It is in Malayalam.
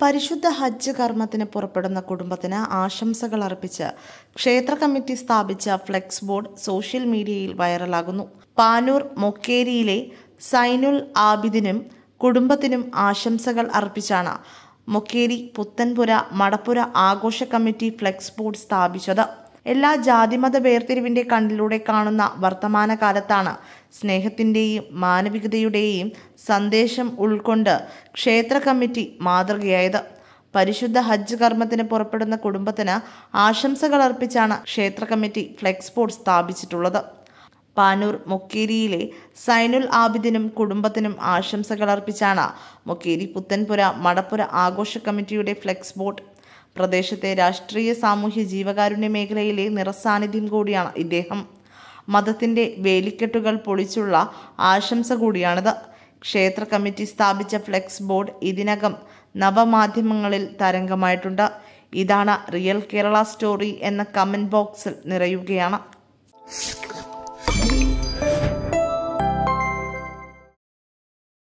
പരിശുദ്ധ ഹജ്ജ് കർമ്മത്തിന് പുറപ്പെടുന്ന കുടുംബത്തിന് ആശംസകൾ അർപ്പിച്ച് ക്ഷേത്ര കമ്മിറ്റി സ്ഥാപിച്ച ഫ്ലെക്സ് ബോർഡ് സോഷ്യൽ മീഡിയയിൽ വൈറലാകുന്നു പാനൂർ മൊക്കേരിയിലെ സൈനുൽ ആബിദിനും കുടുംബത്തിനും ആശംസകൾ അർപ്പിച്ചാണ് മൊക്കേരി പുത്തൻപുര മടപ്പുര ആഘോഷ കമ്മിറ്റി ഫ്ലെക്സ് ബോർഡ് സ്ഥാപിച്ചത് എല്ലാ ജാതിമത വേർതിരിവിന്റെ കണ്ണിലൂടെ കാണുന്ന വർത്തമാനകാലത്താണ് സ്നേഹത്തിന്റെയും മാനവികതയുടെയും സന്ദേശം ഉൾക്കൊണ്ട് ക്ഷേത്ര കമ്മിറ്റി മാതൃകയായത് പരിശുദ്ധ ഹജ്ജ് കർമ്മത്തിന് പുറപ്പെടുന്ന കുടുംബത്തിന് ആശംസകൾ അർപ്പിച്ചാണ് ക്ഷേത്ര കമ്മിറ്റി ഫ്ലെക്സ് ബോർഡ് സ്ഥാപിച്ചിട്ടുള്ളത് പാനൂർ മൊക്കേരിയിലെ സൈനുൽ ആബിദിനും കുടുംബത്തിനും ആശംസകൾ അർപ്പിച്ചാണ് മൊക്കേരി പുത്തൻപുര മടപ്പുര ആഘോഷ കമ്മിറ്റിയുടെ ഫ്ലെക്സ് ബോർഡ് പ്രദേശത്തെ രാഷ്ട്രീയ സാമൂഹ്യ ജീവകാരുണ്യ മേഖലയിലെ നിറസാന്നിധ്യം കൂടിയാണ് ഇദ്ദേഹം മതത്തിന്റെ വേലിക്കെട്ടുകൾ പൊളിച്ചുള്ള ആശംസ കൂടിയാണിത് ക്ഷേത്ര കമ്മിറ്റി സ്ഥാപിച്ച ഫ്ലെക്സ് ബോർഡ് ഇതിനകം നവമാധ്യമങ്ങളിൽ തരംഗമായിട്ടുണ്ട് ഇതാണ് റിയൽ കേരള സ്റ്റോറി എന്ന കമന്റ് ബോക്സിൽ നിറയുകയാണ്